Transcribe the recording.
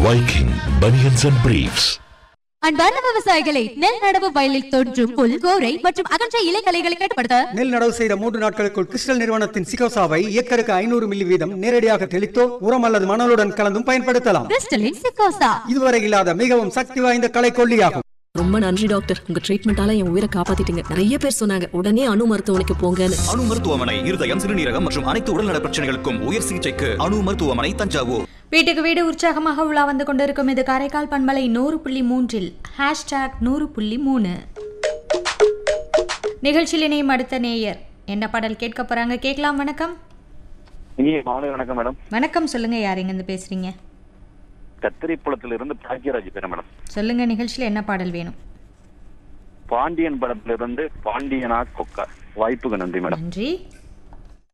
Viking Bunions and Briefs. அன்பார்ந்த விவசாயிகளை நெல் நடவு வயலில் தோன்றும் புல் கோரை மற்றும் அகன்ற இலைகளைகளை கட்டுப்படுத்த நெல் நடவு செய்த மூன்று நாட்களுக்குள் கிறிஸ்டல் நிறுவனத்தின் சிகோசாவை ஏக்கருக்கு ஐநூறு மில்லி வீதம் நேரடியாக தெளித்தோ உரம் அல்லது மணலுடன் கலந்தும் பயன்படுத்தலாம் கிறிஸ்டலின் சிக்கோசா இதுவரை இல்லாத மிகவும் சக்தி வாய்ந்த கலை கொல்லியாகும் ரொம்ப நன்றி டாக்டர் உங்க ட்ரீட்மெண்டால என் உயிரை காப்பாத்திட்டீங்க நிறைய பேர் சொன்னாங்க உடனே அணு மருத்துவமனைக்கு போங்கன்னு அணு மருத்துவமனை இருதயம் சிறுநீரகம் மற்றும் அனைத்து உடல்நல பிரச்சனைகளுக்கும் உயர் சிகிச்சைக்கு அணு மருத்துவமனை தஞ்சாவூர் வீட்டுக்கு வீடு உற்சாகமாக உலா வந்து கொண்டிருக்கும் இது காரைக்கால் பண்பலை நூறு புள்ளி மூன்றில் ஹேஷ்டேக் நூறு புள்ளி மூணு நிகழ்ச்சியில் இணையும் அடுத்த நேயர் என்ன பாடல் கேட்க போறாங்க கேட்கலாம் வணக்கம் இனிய மாலை வணக்கம் மேடம் வணக்கம் சொல்லுங்க யார் இருந்து பேசுறீங்க கத்திரிப்புலத்திலிருந்து பாக்கியராஜ் பேர் மேடம் சொல்லுங்க நிகழ்ச்சியில் என்ன பாடல் வேணும் பாண்டியன் படத்திலிருந்து பாண்டியனா கொக்கா வாய்ப்புக்கு நன்றி மேடம் நன்றி